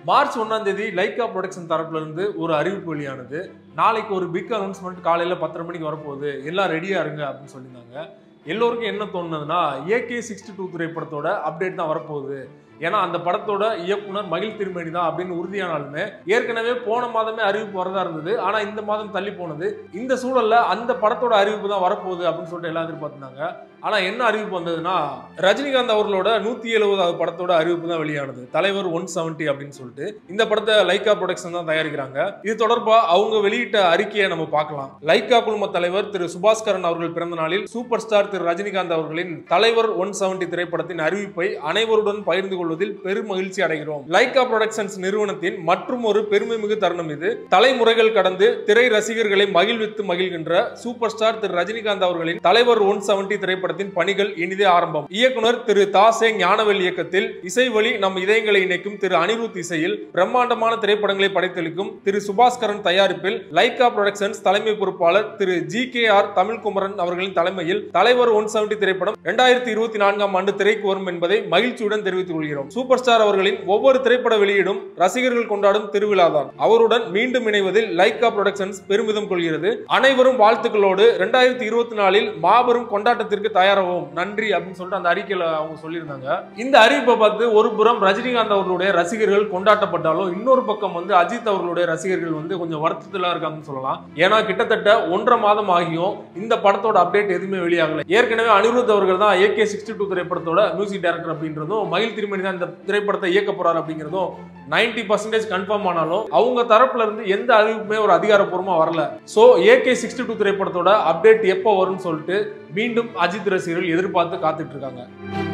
March ஒன்னாம் தேதி Lyca production தரப்புல இருந்து ஒரு அறிவிப்பு வெளியானது நாளைக்கு ஒரு பிக் அனௌன்ஸ்மெண்ட் காலையில பத்தரை மணிக்கு வரப்போகுது எல்லாம் ரெடியா இருங்க அப்படின்னு சொல்லியிருந்தாங்க எல்லோருக்கும் என்ன தோணுதுன்னா ஏகே சிக்ஸ்டி டூ திரைப்படத்தோட அப்டேட் தான் வரப்போகுது ஏன்னா அந்த படத்தோட இயக்குனர் மகிழ் திருமணி தான் அப்படின்னு உறுதியானாலுமே ஏற்கனவே போன மாதமே அறிவிப்பு வரதா இருந்தது ஆனா இந்த மாதம் தள்ளி போனது இந்த சூழல்ல அந்த படத்தோட அறிவிப்பு தான் வரப்போகுது அப்படின்னு சொல்லிட்டு எல்லாம் எதிர்பார்த்திருந்தாங்க ஆனா என்ன அறிவிப்பு வந்ததுன்னா ரஜினிகாந்த் அவர்களோட நூத்தி எழுபதாவது படத்தோட அறிவிப்பு தான் வெளியானது தலைவர் ஒன் செவன்டி அப்படின்னு சொல்லிட்டு இந்த படத்தை லைக்கா ப்ரொடக்ஷன் தான் தயாரிக்கிறாங்க இது தொடர்பா அவங்க வெளியிட்ட அறிக்கையை நம்ம பார்க்கலாம் லைக்கா குழும தலைவர் திரு சுபாஸ்கரன் அவர்கள் பிறந்த நாளில் சூப்பர் ஸ்டார் திரு ரஜினிகாந்த் அவர்களின் தலைவர் ஒன் செவன்டி திரைப்படத்தின் அறிவிப்பை அனைவருடன் பகிர்ந்து கொள்வதில் பெரும் மகிழ்ச்சி அடைகிறோம் லைக்கா ப்ரொடக்ஷன்ஸ் நிறுவனத்தின் மற்றும் ஒரு பெருமைமிகு தருணம் இது தலைமுறைகள் கடந்து திரை ரசிகர்களை மகிழ்வித்து மகிழ்கின்ற சூப்பர் ஸ்டார் திரு ரஜினிகாந்த் அவர்களின் தலைவர் ஒன் செவன்டி திரைப்படத்தின் பணிகள் இனிதே ஆரம்பம் இயக்குனர் திரு தாசே ஞானவேல் இயக்கத்தில் இசை வழி நம் இதயங்களை இணைக்கும் திரு அனிருத் இசையில் பிரம்மாண்டமான திரைப்படங்களை படைத்தளிக்கும் திரு சுபாஸ்கரன் தயாரிப்பில் லைக்கா புரொடக்ஷன்ஸ் தலைமை பொறுப்பாளர் Thiru G K R Tamilkumaran அவர்களின் தலைமையில் தலைவர் ஒன் செவன்டி திரைப்படம் இரண்டாயிரத்தி இருபத்தி நான்காம் ஆண்டு திரைக்கு வரும் என்பதை மகிழ்ச்சியுடன் தெரிவித்துக் கொள்கிறோம் சூப்பர் ஸ்டார் அவர்களின் ஒவ்வொரு திரைப்பட வெளியீடும் ரசிகர்கள் கொண்டாடும் திருவிழாதான் அவருடன் மீண்டும் இணைவதில் லைக்கா புரொடக்ஷன்ஸ் பெருமிதம் கொள்கிறது அனைவரும் வாழ்த்துக்களோடு இரண்டாயிரத்தி இருபத்தி நாலில் மாபெரும் கொண்டாட்டத்திற்கு தயாராகும் நன்றி அப்படின்னு சொல்லிட்டு அந்த அறிக்கையில அவங்க சொல்லியிருந்தாங்க இந்த அறிவிப்பை பார்த்து ஒரு புறம் ரஜினிகாந்த் அவர்களுடைய ரசிகர்கள் கொண்டாட்டப்பட்டாலும் இன்னொரு பக்கம் வந்து அஜித் அவர்களுடைய ரசிகர்கள் வந்து கொஞ்சம் வருத்தத்துல இருக்காங்கன்னு சொல்லலாம் ஏன்னா கிட்டத்தட்ட ஒன்றரை மாதம் ஆகியும் இந்த படத்தோட அப்டேட் எதுவுமே வெளியாகல ஏற்கனவே அனிருத் அவர்கள் தான் ஏகே சிக்ஸ்டி டூ திரைப்படத்தோட மியூசிக் டைரக்டர் அப்படின்றதும் மகிழ் திருமணி தான் இந்த திரைப்படத்தை இயக்க போறாரு அப்படிங்கிறதும் நைன்டி பர்சன்டேஜ் கன்ஃபார்ம் ஆனாலும் அவங்க தரப்புல இருந்து எந்த அறிவிப்புமே ஒரு அதிகாரப்பூர்வமா வரல சோ ஏகே சிக்ஸ்டி டூ திரைப்படத்தோட அப்டேட் எப்போ வரும்னு சொல்லிட்டு மீண்டும் அஜித் ரசிகர்கள் எதிர்பார்த்து காத்துட்டு இருக்காங்க